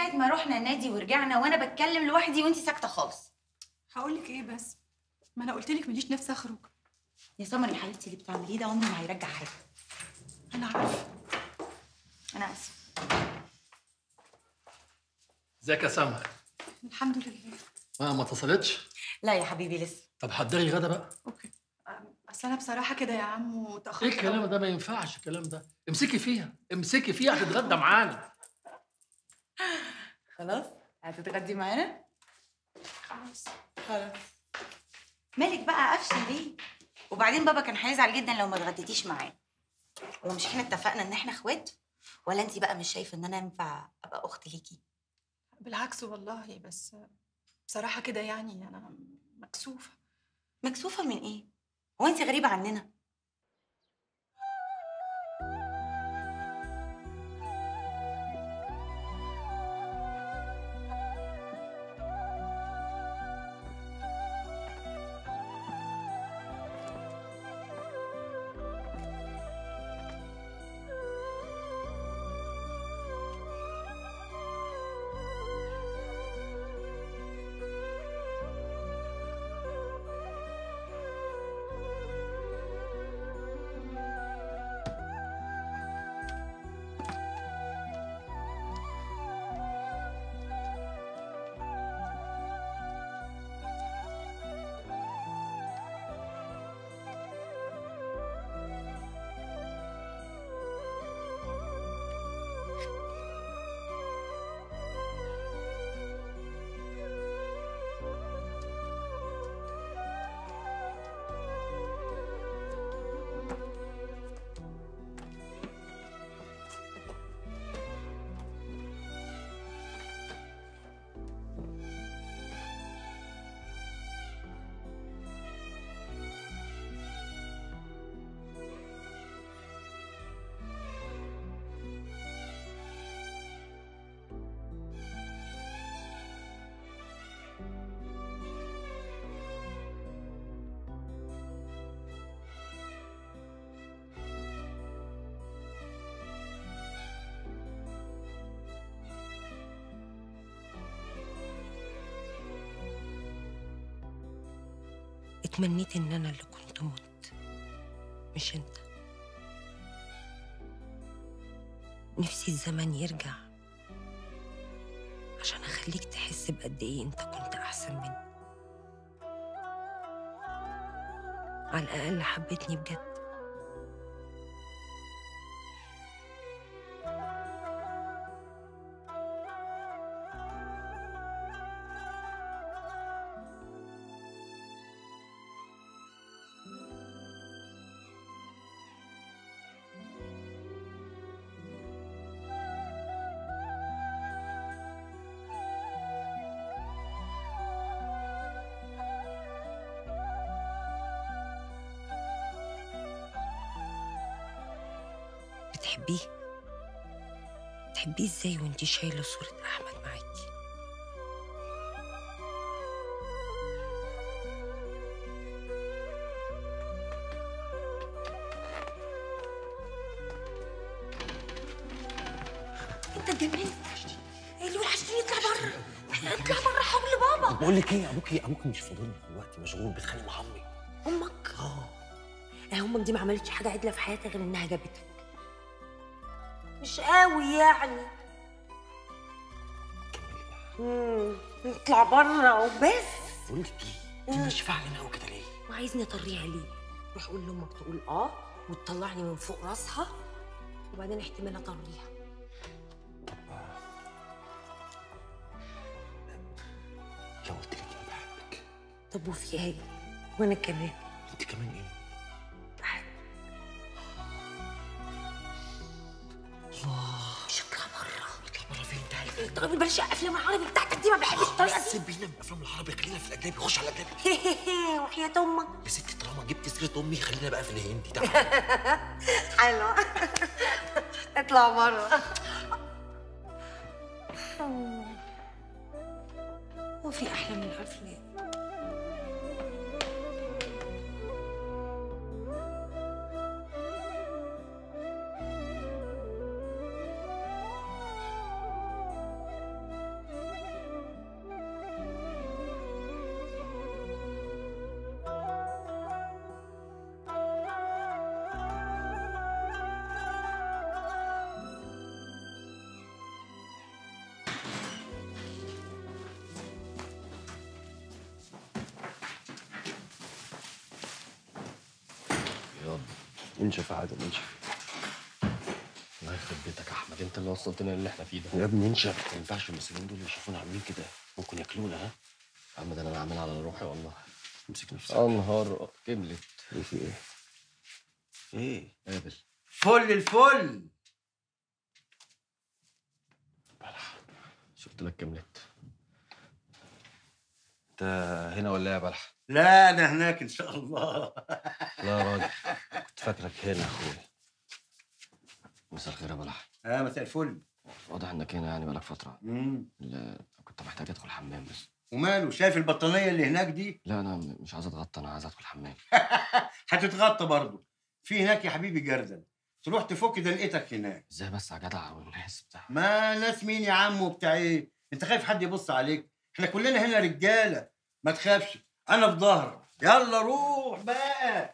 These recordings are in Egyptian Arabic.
ساعه ما رحنا النادي ورجعنا وانا بتكلم لوحدي وانت ساكته خالص هقول لك ايه بس ما انا قلت لك ماليش نفسي اخرج يا سمر يا حبيبتي اللي بتعمليه ده عمره ما هيرجع حاجه انا عارفه انا اسفه ازيك يا سمر الحمد لله ما ما اتصلتش لا يا حبيبي لسه طب حضري غدا بقى اوكي أم، اصل انا بصراحه كده يا عم ايه وتاخرت الكلام أوي. ده ما ينفعش الكلام ده امسكي فيها امسكي فيها هتتغدى معانا خلاص هتتغدي معانا خلاص خلاص مالك بقى قفشه ليه وبعدين بابا كان هيزعل جدا لو ما اتغديتيش معاه هو مش احنا اتفقنا ان احنا اخوات ولا انت بقى مش شايفه ان انا ينفع ابقى اخت ليكي بالعكس والله بس بصراحه كده يعني انا مكسوفه مكسوفه من ايه هو انت غريبه عننا اتمنيت ان انا اللي كنت مت مش انت نفسي الزمن يرجع عشان اخليك تحس بقد ايه انت كنت احسن مني على الاقل حبيتني بجد بتحبيه بتحبيه ازاي وانتي شايله صوره احمد معاكي انت اتجننت اللي وحشتني اطلع بره اطلع بره حول بابا بقول لك ايه ابوكي ابوكي مش فاضل دلوقتي مشغول بيتخانق مع امي امك اه اه امك دي ما عملتش حاجه عدله في حياتها غير انها جابتك مش قوي يعني كملي بقى امم اطلع بره وبس بقول لك ايه انت مش فاهمه قوي كده ليه وعايزني اطريها ليه روح قول لامك تقول اه وتطلعني من فوق راسها وبعدين احتمال اطريها لو قلت لك انا بحبك طب وفي ايه وانا كمان انت كمان ايه بحب الله مش اطلع بره اطلع بره فين تعالي طب بلاش الافلام العربي بتاعتك دي ما بحبش الطريقه دي سيبينا من الافلام العربي خلينا في الاجنبي خش على الاجنبي وحياة امك يا ستي طالما جبت سيره امي خلينا بقى في الهندي تعالي حلوه اطلع بره وفي احلى من الافلام انشف يا عادل انشف الله يخرب بيتك يا احمد انت اللي وصلتنا اللي احنا فيه ده يا ابني انشف ما ينفعش المسؤولين دول يشوفونا عاملين كده ممكن ياكلونا ها يا عم ده انا عامل على روحي والله امسك نفسك انهار كملت ايه في ايه؟ ايه؟ قابل فل الفل شفت لك كملت انت هنا ولا ايه يا بلح؟ لا انا هناك ان شاء الله لا يا راجل كنت فاكرك هنا يا اخويا مساء الخير يا بلح اه مساء الفل واضح انك هنا يعني بقالك فتره مم. لا، كنت محتاج ادخل الحمام بس وماله شايف البطانيه اللي هناك دي لا انا م- مش عايز اتغطى انا عايز ادخل الحمام هتتغطى برضه في هناك يا حبيبي جردل تروح تفك دنقتك هناك ازاي بس يا جدع والناس بتاع ما ناس مين يا عم وبتاع ايه انت خايف حد يبص عليك احنا كلنا هنا رجاله ما تخافش انا في ظهرك يلا روح بقى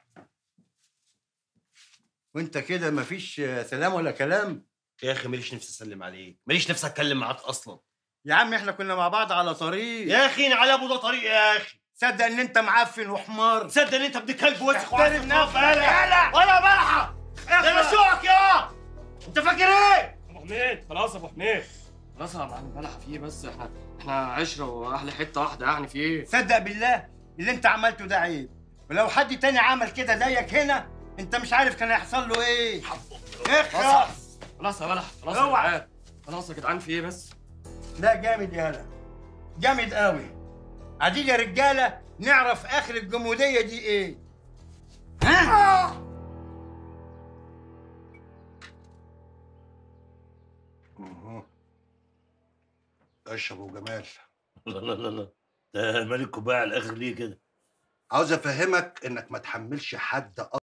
وانت كده مفيش آه، سلام ولا كلام يا اخي ماليش نفسي اسلم عليك ماليش نفسي اتكلم معاك اصلا يا عم احنا كنا مع بعض على طريق يا اخي على ابو ده طريق يا اخي تصدق ان انت معفن وحمار تصدق ان انت ابن كلب وسخ وعايز احترم تنام نفسك. بقالك يلا. ولا بلحه ده انا شوك يا انت فاكر ايه ابو حميد خلاص يا ابو حميد خلاص يا معلم بلح في ايه بس احنا احنا عشره واهل حته واحده يعني في ايه صدق بالله اللي انت عملته ده عيب ولو حد تاني عمل كده زيك هنا انت مش عارف كان هيحصل له ايه اخرس خلاص يا بلح خلاص يا اوعى. جدعان خلاص يا جدعان في ايه بس لا جامد يالا جامد قوي عادي يا رجاله نعرف اخر الجموديه دي ايه ها اشرب ابو جمال لا لا لا لا ده مالك كوبايه على الاخر ليه كده عاوز افهمك انك ما تحملش حد